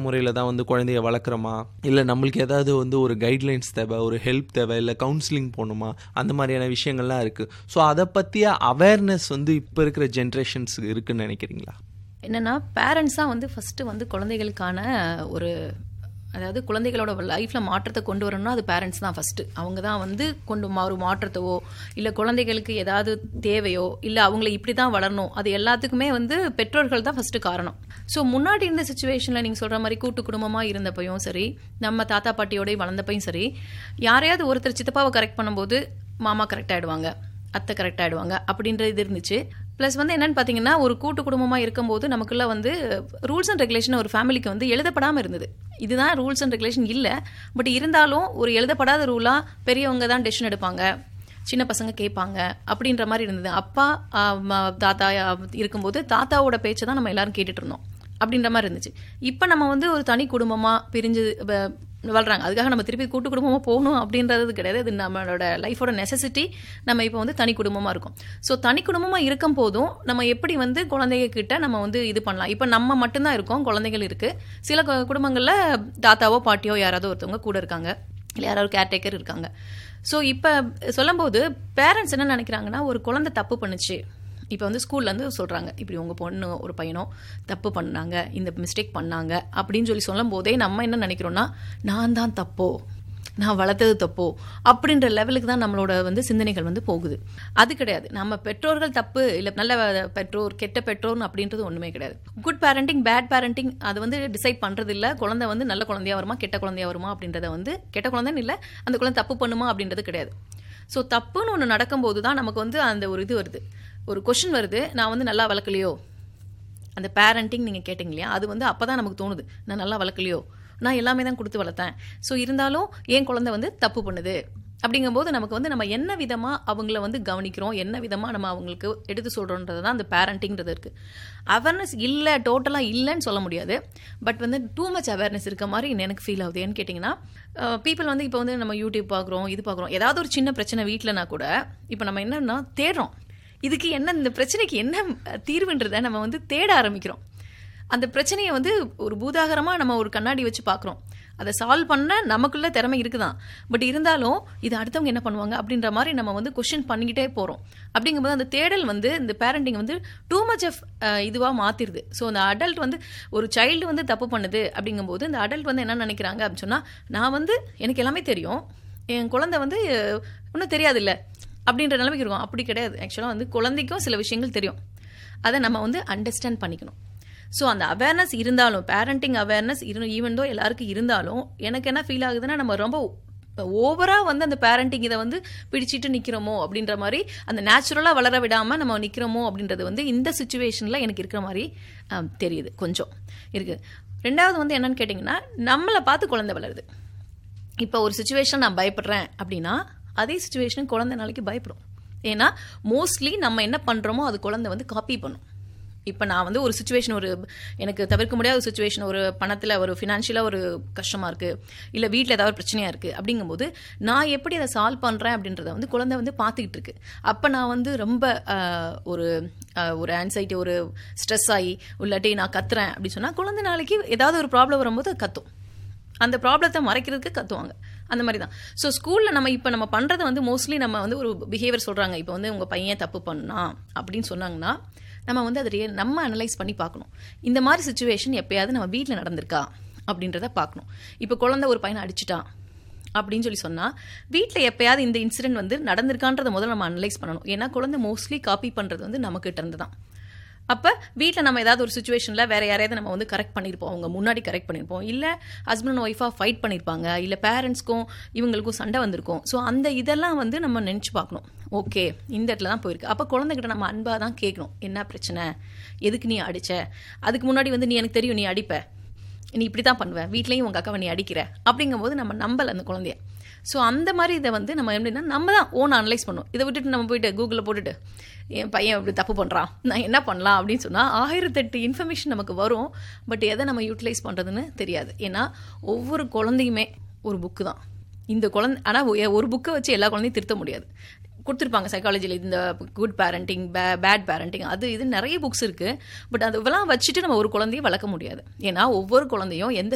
முறையில் தான் வந்து குழந்தைய வளர்க்குறோமா இல்லை நம்மளுக்கு ஏதாவது வந்து ஒரு கைட்லைன்ஸ் தேவை ஒரு ஹெல்ப் தேவை இல்லை கவுன்சிலிங் போகணுமா அந்த மாதிரியான விஷயங்கள்லாம் இருக்குது ஸோ அதை பற்றிய அவேர்னஸ் வந்து இப்போ இருக்கிற ஜென்ரேஷன்ஸுக்கு இருக்குன்னு நினைக்கிறீங்களா என்னன்னா பேரண்ட்ஸ் தான் வந்து ஃபர்ஸ்ட் வந்து குழந்தைகளுக்கான ஒரு அதாவது குழந்தைகளோட லைஃப்ல மாற்றத்தை கொண்டு வரணும்னா அது பேரண்ட்ஸ் தான் ஃபர்ஸ்ட் அவங்க தான் வந்து கொண்டு மா- ஒரு மாற்றத்தவோ இல்ல குழந்தைகளுக்கு ஏதாவது தேவையோ இல்ல அவங்கள இப்படி தான் வளரணும் அது எல்லாத்துக்குமே வந்து பெற்றோர்கள் தான் ஃபர்ஸ்ட் காரணம் ஸோ முன்னாடி இருந்த சுச்சுவேஷன்ல நீங்க சொல்ற மாதிரி கூட்டு குடும்பமா இருந்தப்பையும் சரி நம்ம தாத்தா பாட்டியோடய வளர்ந்தப்பையும் சரி யாரையாவது ஒருத்தர் சித்தப்பாவை கரெக்ட் பண்ணும்போது மாமா கரெக்ட் ஆயிடுவாங்க அத்தை கரெக்ட் ஆயிடுவாங்க அப்படின்ற இது இருந்துச்சு ப்ளஸ் வந்து என்னன்னு பார்த்தீங்கன்னா ஒரு கூட்டு குடும்பமாக இருக்கும்போது நமக்குள்ள வந்து ரூல்ஸ் அண்ட் ரெகுலேஷன் ஒரு ஃபேமிலிக்கு வந்து எழுதப்படாமல் இருந்தது இதுதான் ரூல்ஸ் அண்ட் ரெகுலேஷன் இல்லை பட் இருந்தாலும் ஒரு எழுதப்படாத ரூலாக பெரியவங்க தான் டெசிஷன் எடுப்பாங்க சின்ன பசங்க கேட்பாங்க அப்படின்ற மாதிரி இருந்தது அப்பா ஆ, ம- தாத்தா ஆ, இருக்கும்போது தாத்தாவோட பேச்சை தான் நம்ம எல்லாரும் கேட்டுட்டு இருந்தோம் அப்படின்ற மாதிரி இருந்துச்சு இப்போ நம்ம வந்து ஒரு தனி குடும்பமாக பிரிஞ்சு வ- வளர்றாங்க அதுக்காக நம்ம திருப்பி கூட்டு குடும்பமாக போகணும் அப்படின்றது கிடையாது இது நம்மளோட லைஃபோட நெசசிட்டி நம்ம இப்போ வந்து தனி குடும்பமாக இருக்கோம் ஸோ தனி குடும்பமாக இருக்கும் போதும் நம்ம எப்படி வந்து குழந்தைங்க கிட்ட நம்ம வந்து இது பண்ணலாம் இப்போ நம்ம மட்டும்தான் இருக்கோம் குழந்தைகள் இருக்கு சில கு- குடும்பங்கள்ல தாத்தாவோ பாட்டியோ யாராவது ஒருத்தவங்க கூட இருக்காங்க இல்லை யாராவது கேர்டேக்கர் இருக்காங்க ஸோ இப்போ சொல்லும்போது பேரண்ட்ஸ் என்ன நினைக்கிறாங்கன்னா ஒரு குழந்தை தப்பு பண்ணுச்சு இப்போ வந்து ஸ்கூல்லேருந்து சொல்கிறாங்க இப்படி உங்கள் பொண்ணு ஒரு பையனோ தப்பு பண்ணாங்க இந்த மிஸ்டேக் பண்ணாங்க அப்படின்னு சொல்லி சொல்லும் போதே நம்ம என்ன நினைக்கிறோம்னா நான் தான் தப்போ நான் வளர்த்தது தப்போ அப்படின்ற லெவலுக்கு தான் நம்மளோட வந்து சிந்தனைகள் வந்து போகுது அது கிடையாது நம்ம பெற்றோர்கள் தப்பு இல்லை நல்ல பெற்றோர் கெட்ட பெற்றோர்னு அப்படின்றது ஒன்றுமே கிடையாது குட் பேரண்டிங் பேட் பேரண்டிங் அது வந்து டிசைட் பண்ணுறது இல்லை குழந்தை வந்து நல்ல குழந்தையா வருமா கெட்ட குழந்தையா வருமா அப்படின்றத வந்து கெட்ட குழந்தைன்னு இல்லை அந்த குழந்தை தப்பு பண்ணுமா அப்படின்றது கிடையாது ஸோ தப்புன்னு ஒன்று நடக்கும்போது தான் நமக்கு வந்து அந்த ஒரு இது வருது ஒரு கொஷின் வருது நான் வந்து நல்லா வளர்க்கலையோ அந்த பேரண்டிங் நீங்கள் கேட்டிங்க இல்லையா அது வந்து அப்போ தான் நமக்கு தோணுது நான் நல்லா வளர்க்கலையோ நான் எல்லாமே தான் கொடுத்து வளர்த்தேன் ஸோ இருந்தாலும் என் குழந்தை வந்து தப்பு பண்ணுது அப்படிங்கும்போது நமக்கு வந்து நம்ம என்ன விதமாக அவங்கள வந்து கவனிக்கிறோம் என்ன விதமாக நம்ம அவங்களுக்கு எடுத்து சொல்கிறோன்றது தான் அந்த பேரண்டிங்கிறது இருக்குது அவேர்னஸ் இல்லை டோட்டலாக இல்லைன்னு சொல்ல முடியாது பட் வந்து டூ மச் அவேர்னஸ் இருக்க மாதிரி எனக்கு ஃபீல் ஆகுது ஏன்னு கேட்டிங்கன்னா பீப்புள் வந்து இப்போ வந்து நம்ம யூடியூப் பார்க்குறோம் இது பார்க்குறோம் ஏதாவது ஒரு சின்ன பிரச்சனை வீட்டிலனா கூட இப்போ நம்ம என்னன்னா தேடுறோம் இதுக்கு என்ன இந்த பிரச்சனைக்கு என்ன தீர்வுன்றதை நம்ம வந்து தேட ஆரம்பிக்கிறோம் அந்த பிரச்சனையை வந்து ஒரு பூதாகரமாக நம்ம ஒரு கண்ணாடி வச்சு பார்க்குறோம் அதை சால்வ் பண்ண நமக்குள்ள திறமை இருக்குதான் பட் இருந்தாலும் இது அடுத்தவங்க என்ன பண்ணுவாங்க அப்படின்ற மாதிரி நம்ம வந்து கொஷின் பண்ணிக்கிட்டே போகிறோம் அப்படிங்கும்போது அந்த தேடல் வந்து இந்த பேரண்டிங் வந்து டூ மச் ஆஃப் இதுவாக மாற்றிடுது ஸோ அந்த அடல்ட் வந்து ஒரு சைல்டு வந்து தப்பு பண்ணுது அப்படிங்கும்போது இந்த அடல்ட் வந்து என்ன நினைக்கிறாங்க அப்படின்னு சொன்னால் நான் வந்து எனக்கு எல்லாமே தெரியும் என் குழந்தை வந்து அஹ், ஒன்றும் தெரியாதுல்ல அப்படின்ற நிலைமைக்கு இருக்கும் அப்படி கிடையாது ஆக்சுவலாக வந்து குழந்தைக்கும் சில விஷயங்கள் தெரியும் அதை நம்ம வந்து அண்டர்ஸ்டாண்ட் பண்ணிக்கணும் ஸோ அந்த அவேர்னஸ் இருந்தாலும் பேரண்டிங் அவேர்னஸ் இரு ஈவன் தோ எல்லாருக்கும் இருந்தாலும் எனக்கு என்ன ஃபீல் ஆகுதுன்னா நம்ம ரொம்ப ஓவராக வந்து அந்த பேரண்டிங் இதை வந்து பிடிச்சிட்டு நிற்கிறோமோ அப்படின்ற மாதிரி அந்த நேச்சுரலாக வளர விடாமல் நம்ம நிற்கிறோமோ அப்படின்றது வந்து இந்த சுச்சுவேஷனில் எனக்கு இருக்கிற மாதிரி ஆம், தெரியுது கொஞ்சம் இருக்குது ரெண்டாவது வந்து என்னன்னு கேட்டிங்கன்னா நம்மளை பார்த்து குழந்தை வளருது இப்போ ஒரு சுச்சுவேஷன் நான் பயப்படுறேன் அப்படின்னா அதே சுச்சுவேஷன் குழந்தை நாளைக்கு பயப்படும் ஏன்னா மோஸ்ட்லி நம்ம என்ன பண்ணுறோமோ அது குழந்தை வந்து காப்பி பண்ணும் இப்போ நான் வந்து ஒரு சுச்சுவேஷன் ஒரு எனக்கு தவிர்க்க முடியாத சுச்சுவேஷன் ஒரு பணத்தில் ஒரு ஃபினான்ஷியலாக ஒரு கஷ்டமாக இருக்குது இல்லை வீட்டில் ஏதாவது ஒரு பிரச்சனையாக இருக்குது அப்படிங்கும்போது நான் எப்படி அதை சால்வ் பண்ணுறேன் அப்படின்றத வந்து குழந்தை வந்து பார்த்துக்கிட்டு இருக்கு அப்போ நான் வந்து ரொம்ப ஆஹ், ஒரு ஆஹ், ஒரு ஆன்சைட்டி ஒரு ஸ்ட்ரெஸ் ஆகி இல்லாட்டி நான் கத்துறேன் அப்படின்னு சொன்னால் குழந்தை நாளைக்கு ஏதாவது ஒரு ப்ராப்ளம் வரும்போது அது கத்தும் அந்த ப்ராப்ளத்தை மறைக்கிறதுக்கு கத்துவாங்க அந்த மாதிரி தான் ஸோ ஸ்கூலில் நம்ம இப்போ நம்ம பண்ணுறது வந்து மோஸ்ட்லி நம்ம வந்து ஒரு பிஹேவியர் சொல்கிறாங்க இப்போ வந்து உங்கள் பையன் தப்பு பண்ணா அப்படின்னு சொன்னாங்கன்னா நம்ம வந்து அதை ரியல் நம்ம அனலைஸ் பண்ணி பார்க்கணும் இந்த மாதிரி சுச்சுவேஷன் எப்பயாவது நம்ம வீட்டில் நடந்திருக்கா அப்படின்றத பார்க்கணும் இப்போ குழந்தை ஒரு பையனை அடிச்சிட்டான் அப்படின்னு சொல்லி சொன்னால் வீட்டில் எப்பயாவது இந்த இன்சிடென்ட் வந்து நடந்திருக்கான்றதை முதல்ல நம்ம அனலைஸ் பண்ணணும் ஏன்னா குழந்தை மோஸ்ட்லி காப்பி பண்ணுறது வந்து நமக்கிட்ட இருந்து தான் அப்போ வீட்டில் நம்ம ஏதாவது ஒரு சுச்சுவேஷனில் வேற யாரையாவது நம்ம வந்து கரெக்ட் பண்ணியிருப்போம் அவங்க முன்னாடி கரெக்ட் பண்ணியிருப்போம் இல்லை ஹஸ்பண்ட் அண்ட் ஒய்ஃபாக ஃபைட் பண்ணியிருப்பாங்க இல்லை பேரண்ட்ஸ்க்கும் இவங்களுக்கும் சண்டை வந்திருக்கும் ஸோ அந்த இதெல்லாம் வந்து நம்ம நினச்சி பார்க்கணும் ஓகே இந்த இடத்துல தான் போயிருக்கு அப்போ குழந்தைகிட்ட நம்ம அன்பாக தான் கேட்கணும் என்ன பிரச்சனை எதுக்கு நீ அடிச்ச அதுக்கு முன்னாடி வந்து நீ எனக்கு தெரியும் நீ அடிப்ப நீ இப்படி தான் பண்ணுவ வீட்லேயும் உங்கள் அக்காவை நீ அடிக்கிற அப்படிங்கும்போது நம்ம நம்பல அந்த குழந்தைய ஸோ அந்த மாதிரி இதை வந்து நம்ம எப்படின்னா நம்ம தான் ஓன் அனலைஸ் பண்ணும் இதை விட்டுட்டு நம்ம போயிட்டு கூகுளில் போட்டுட்டு என் பையன் இப்படி தப்பு பண்ணுறான் நான் என்ன பண்ணலாம் அப்படின்னு சொன்னால் ஆயிரத்தெட்டு இன்ஃபர்மேஷன் நமக்கு வரும் பட் எதை நம்ம யூட்டிலைஸ் பண்ணுறதுன்னு தெரியாது ஏன்னா ஒவ்வொரு குழந்தையுமே ஒரு புக்கு தான் இந்த குழந்தை ஆனால் ஒரு புக்கை வச்சு எல்லா குழந்தையும் திருத்த முடியாது கொடுத்துருப்பாங்க சைக்காலஜியில் இந்த குட் பேரண்டிங் பே பேட் பேரண்டிங் அது இது நிறைய புக்ஸ் இருக்குது பட் அதெல்லாம் வச்சுட்டு நம்ம ஒரு குழந்தைய வளர்க்க முடியாது ஏன்னா ஒவ்வொரு குழந்தையும் எந்த